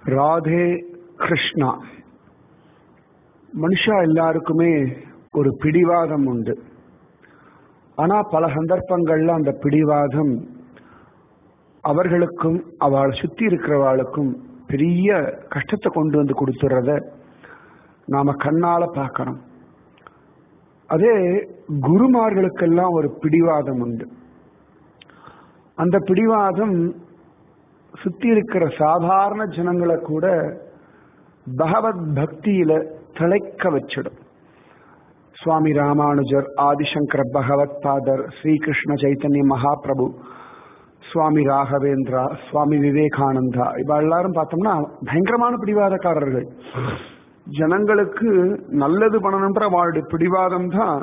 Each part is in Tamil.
ராதே கிருஷ்ணா மனுஷா எல்லாருக்குமே ஒரு பிடிவாதம் உண்டு ஆனா பல சந்தர்ப்பங்கள்ல அந்த பிடிவாதம் அவர்களுக்கும் அவளை சுத்தி இருக்கிறவாளுக்கும் பெரிய கஷ்டத்தை கொண்டு வந்து கொடுத்துறத நாம கண்ணால பார்க்கணும் அதே குருமார்களுக்கெல்லாம் ஒரு பிடிவாதம் உண்டு அந்த பிடிவாதம் சுத்தி இருக்கிற சாதாரண ஜனங்களை கூட பகவத் பக்தியில திளைக்க வச்சிடும் சுவாமி ராமானுஜர் ஆதிசங்கர பகவத் பாதர் ஸ்ரீகிருஷ்ண சைத்தன்ய மகாபிரபு சுவாமி ராகவேந்திரா சுவாமி விவேகானந்தா இவ எல்லாரும் பார்த்தோம்னா பயங்கரமான பிடிவாதக்காரர்கள் ஜனங்களுக்கு நல்லது பண்ணணுன்ற அவளுடைய பிடிவாதம் தான்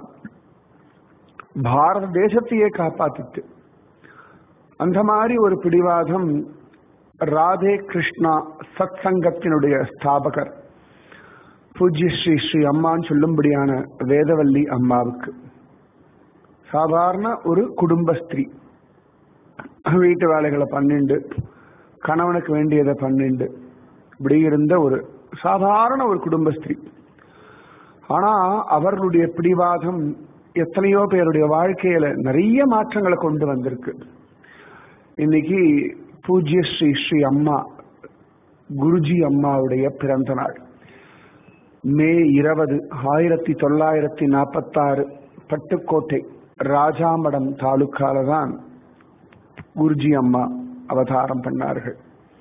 பாரத தேசத்தையே காப்பாத்திட்டு அந்த மாதிரி ஒரு பிடிவாதம் ராதே கிருஷ்ணா சத் சங்கத்தினுடைய ஸ்தாபகர் பூஜ்ய ஸ்ரீ ஸ்ரீ அம்மான்னு சொல்லும்படியான வேதவல்லி அம்மாவுக்கு சாதாரண ஒரு குடும்ப ஸ்திரீ வீட்டு வேலைகளை பண்ணிண்டு கணவனுக்கு வேண்டியதை பண்ணிண்டு இப்படி இருந்த ஒரு சாதாரண ஒரு குடும்ப ஸ்திரீ ஆனா அவர்களுடைய பிடிவாதம் எத்தனையோ பேருடைய வாழ்க்கையில நிறைய மாற்றங்களை கொண்டு வந்திருக்கு இன்னைக்கு பூஜ்ய ஸ்ரீ ஸ்ரீ அம்மா குருஜி அம்மாவுடைய பிறந்த நாள் மே இருபது ஆயிரத்தி தொள்ளாயிரத்தி நாற்பத்தாறு பட்டுக்கோட்டை ராஜாமடம் தாலுக்கால தான் குருஜி அம்மா அவதாரம் பண்ணார்கள்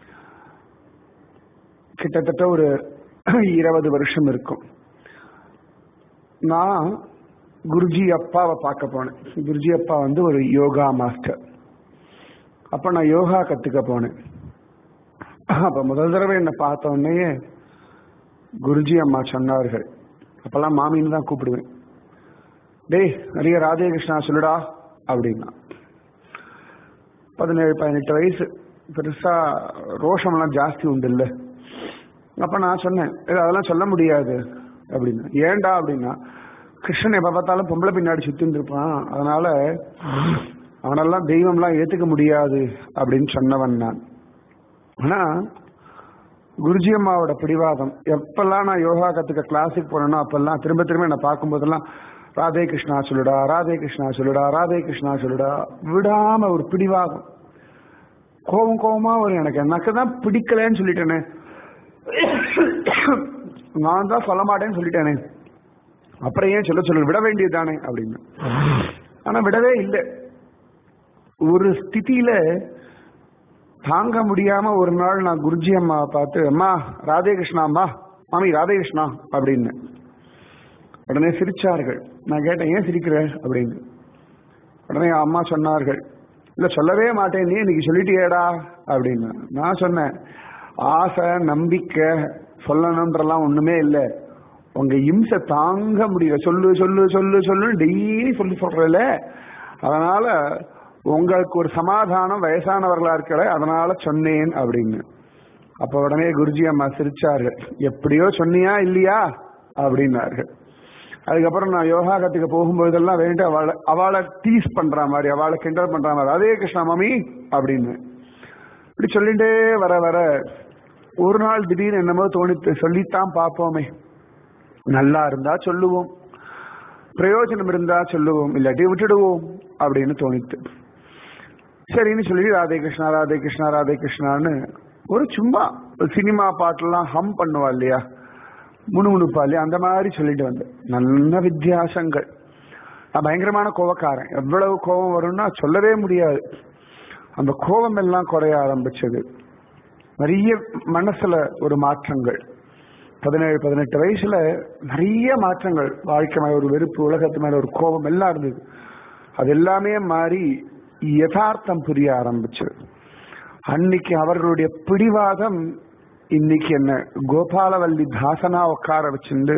கிட்டத்தட்ட ஒரு இருபது வருஷம் இருக்கும் நான் குருஜி அப்பாவை பார்க்க போனேன் குருஜி அப்பா வந்து ஒரு யோகா மாஸ்டர் அப்ப நான் யோகா கத்துக்க போனேன் அப்ப முதல் தடவை என்ன பார்த்த உடனே குருஜி அம்மா சொன்னார்கள் அப்பெல்லாம் மாமின்னு தான் கூப்பிடுவேன் டேய் நிறைய ராதே கிருஷ்ணா சொல்லுடா அப்படின்னா பதினேழு பதினெட்டு வயசு பெருசா ரோஷம்லாம் ஜாஸ்தி உண்டு இல்ல அப்ப நான் சொன்னேன் அதெல்லாம் சொல்ல முடியாது அப்படின்னா ஏண்டா அப்படின்னா கிருஷ்ணன் எப்ப பார்த்தாலும் பொம்பளை பின்னாடி சுத்தின்னு இருப்பான் அதனால அவனெல்லாம் தெய்வம்லாம் ஏத்துக்க முடியாது அப்படின்னு சொன்னவன் நான் ஆனா குருஜி அம்மாவோட பிடிவாதம் எப்பெல்லாம் நான் யோகா கத்துக்க கிளாஸுக்கு போனேனோ அப்பெல்லாம் திரும்ப திரும்ப என்ன பார்க்கும்போதெல்லாம் ராதே கிருஷ்ணா சொல்லுடா ராதே கிருஷ்ணா சொல்லுடா ராதே கிருஷ்ணா சொல்லுடா விடாம ஒரு பிடிவாதம் கோபம் கோபமா வரும் எனக்கு எனக்கு தான் பிடிக்கலன்னு சொல்லிட்டேனே நான் தான் சொல்ல மாட்டேன்னு சொல்லிட்டேனே அப்புறம் ஏன் சொல்ல சொல்ல விட வேண்டியதுதானே அப்படின்னு ஆனா விடவே இல்லை ஒரு ஸ்திதியில தாங்க முடியாம ஒரு நாள் நான் குருஜி அம்மாவை பார்த்து அம்மா ராதே கிருஷ்ணா அம்மா மாமி ராதே கிருஷ்ணா அப்படின்னு உடனே சிரிச்சார்கள் நான் கேட்டேன் ஏன் சிரிக்கிற அப்படின்னு உடனே அம்மா சொன்னார்கள் இல்ல சொல்லவே மாட்டேன் நீ இன்னைக்கு சொல்லிட்டியேடா அப்படின்னு நான் சொன்னேன் ஆசை நம்பிக்கை சொல்லணுன்றலாம் ஒண்ணுமே இல்லை உங்க இம்சை தாங்க முடியல சொல்லு சொல்லு சொல்லு சொல்லு டெய்லி சொல்லி சொல்றல அதனால உங்களுக்கு ஒரு சமாதானம் வயசானவர்களா இருக்கல அதனால சொன்னேன் அப்படின்னு அப்ப உடனே குருஜி அம்மா சிரிச்சார்கள் எப்படியோ சொன்னியா இல்லையா அப்படின்னார்கள் அதுக்கப்புறம் நான் யோகா கத்துக்க போகும்போதெல்லாம் வேண்டி அவளை அவளை டீஸ் பண்ற மாதிரி அவளை கிண்டல் பண்ற மாதிரி அதே கிருஷ்ணா மாமி அப்படின்னு இப்படி சொல்லிட்டே வர வர ஒரு நாள் திடீர்னு என்னமோ தோணித்து சொல்லித்தான் பார்ப்போமே நல்லா இருந்தா சொல்லுவோம் பிரயோஜனம் இருந்தா சொல்லுவோம் இல்லாட்டி விட்டுடுவோம் அப்படின்னு தோணித்து சரின்னு சொல்லி ராதே கிருஷ்ணா ராதே கிருஷ்ணா ராதே கிருஷ்ணான்னு ஒரு சும்மா சினிமா பாட்டெல்லாம் ஹம் பண்ணுவா இல்லையா முணுமுணுப்பா இல்லையா அந்த மாதிரி சொல்லிட்டு வந்தேன் நல்ல வித்தியாசங்கள் நான் பயங்கரமான கோவக்காரன் எவ்வளவு கோபம் வரும்னா சொல்லவே முடியாது அந்த கோபம் எல்லாம் குறைய ஆரம்பிச்சது நிறைய மனசுல ஒரு மாற்றங்கள் பதினேழு பதினெட்டு வயசுல நிறைய மாற்றங்கள் வாழ்க்கை மேல ஒரு வெறுப்பு உலகத்து மேல ஒரு கோபம் எல்லாம் இருந்தது அது எல்லாமே மாறி யதார்த்தம் புரிய ஆரம்பிச்சது அன்னைக்கு அவர்களுடைய பிடிவாதம் இன்னைக்கு என்ன கோபாலவல்லி தாசனா உட்கார வச்சிருந்து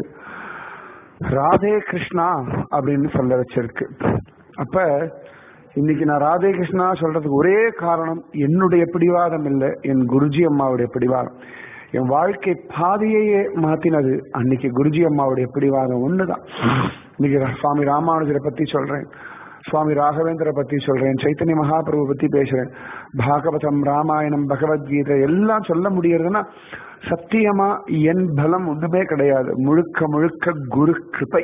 ராதே கிருஷ்ணா அப்படின்னு சொல்ல வச்சிருக்கு அப்ப இன்னைக்கு நான் ராதே கிருஷ்ணா சொல்றதுக்கு ஒரே காரணம் என்னுடைய பிடிவாதம் இல்லை என் குருஜி அம்மாவுடைய பிடிவாதம் என் வாழ்க்கை பாதையையே மாத்தினது அன்னைக்கு குருஜி அம்மாவுடைய பிடிவாதம் ஒண்ணுதான் இன்னைக்கு சுவாமி ராமானுஜரை பத்தி சொல்றேன் சுவாமி ராகவேந்திர பத்தி சொல்றேன் சைத்தன்ய மகாபிரபு பத்தி பேசுறேன் பாகவதம் ராமாயணம் பகவத்கீதை எல்லாம் சொல்ல முடியறதுன்னா சத்தியமா என் பலம் ஒண்ணுமே கிடையாது முழுக்க முழுக்க குரு கிருபை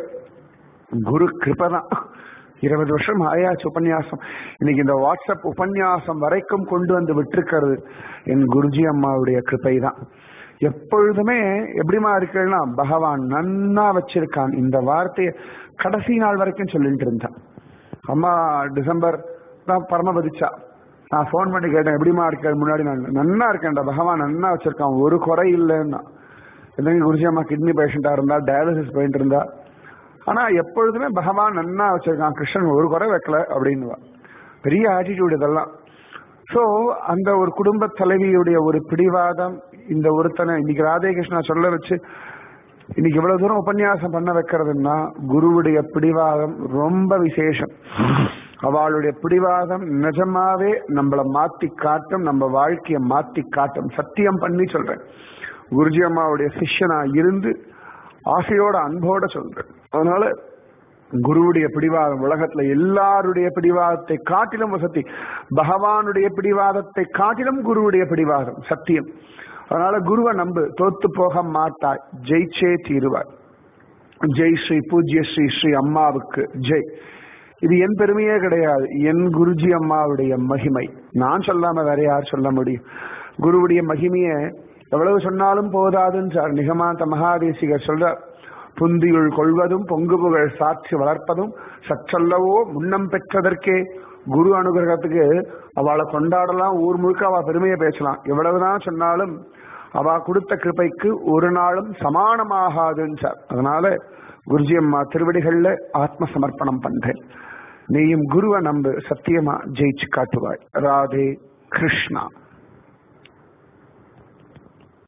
குரு கிருபை தான் இருபது வருஷம் ஆயாச்சு உபன்யாசம் இன்னைக்கு இந்த வாட்ஸ்அப் உபன்யாசம் வரைக்கும் கொண்டு வந்து விட்டிருக்கிறது என் குருஜி அம்மாவுடைய கிருபை தான் எப்பொழுதுமே எப்படிமா இருக்குன்னா பகவான் நன்னா வச்சிருக்கான் இந்த வார்த்தையை கடைசி நாள் வரைக்கும் சொல்லிட்டு இருந்தான் அம்மா டிசம்பர் தான் பரமபதிச்சா நான் ஃபோன் பண்ணி கேட்டேன் எப்படிமா இருக்க முன்னாடி நான் நன்னா இருக்கேன்டா பகவான் நன்னா வச்சிருக்கான் ஒரு குறை இல்லைன்னா இல்லைங்க குருஜி அம்மா கிட்னி பேஷண்டா இருந்தா டயாலிசிஸ் போயிட்டு இருந்தா ஆனா எப்பொழுதுமே பகவான் நன்னா வச்சிருக்கான் கிருஷ்ணன் ஒரு குறை வைக்கல அப்படின்னு பெரிய ஆட்டிடியூட் இதெல்லாம் சோ அந்த ஒரு குடும்ப தலைவியுடைய ஒரு பிடிவாதம் இந்த ஒருத்தனை இன்னைக்கு ராதே கிருஷ்ணா சொல்ல வச்சு இன்னைக்கு இவ்வளவு தூரம் உபன்யாசம் பண்ண வைக்கிறதுன்னா குருவுடைய பிடிவாதம் ரொம்ப விசேஷம் அவளுடைய பிடிவாதம் நிஜமாவே நம்மள மாத்தி காட்டும் நம்ம வாழ்க்கையை மாத்தி காட்டும் சத்தியம் பண்ணி சொல்றேன் குருஜி அம்மாவுடைய சிஷ்யனா இருந்து ஆசையோட அன்போட சொல்றேன் அதனால குருவுடைய பிடிவாதம் உலகத்துல எல்லாருடைய பிடிவாதத்தை காட்டிலும் வசதி பகவானுடைய பிடிவாதத்தை காட்டிலும் குருவுடைய பிடிவாதம் சத்தியம் அதனால குருவை நம்பு தோத்து போக மாட்டாய் ஜெயிச்சே தீருவாய் ஜெய் ஸ்ரீ பூஜ்ய ஸ்ரீ ஸ்ரீ அம்மாவுக்கு ஜெய் இது என் பெருமையே கிடையாது என் குருஜி அம்மாவுடைய மகிமை நான் சொல்லாம வேற யார் சொல்ல முடியும் குருவுடைய மகிமையை எவ்வளவு சொன்னாலும் போதாதுன்னு சார் நிகமாந்த மகாதேசிகர் சொல்றார் புந்தியுள் கொள்வதும் பொங்கு புகழ் சாட்சி வளர்ப்பதும் சற்றல்லவோ முன்னம் பெற்றதற்கே குரு அனுகிரகத்துக்கு அவளை கொண்டாடலாம் ஊர் முழுக்க அவ பெருமையை பேசலாம் எவ்வளவுதான் சொன்னாலும் அவ கொடுத்த கிருபைக்கு ஒரு நாளும் சமானமாகாதுன்னு சார் அதனால குருஜி அம்மா திருவடிகள்ல ஆத்ம சமர்ப்பணம் பண்றேன் நீயும் குருவை நம்பு சத்தியமா ஜெயிச்சு காட்டுவாய் ராதே கிருஷ்ணா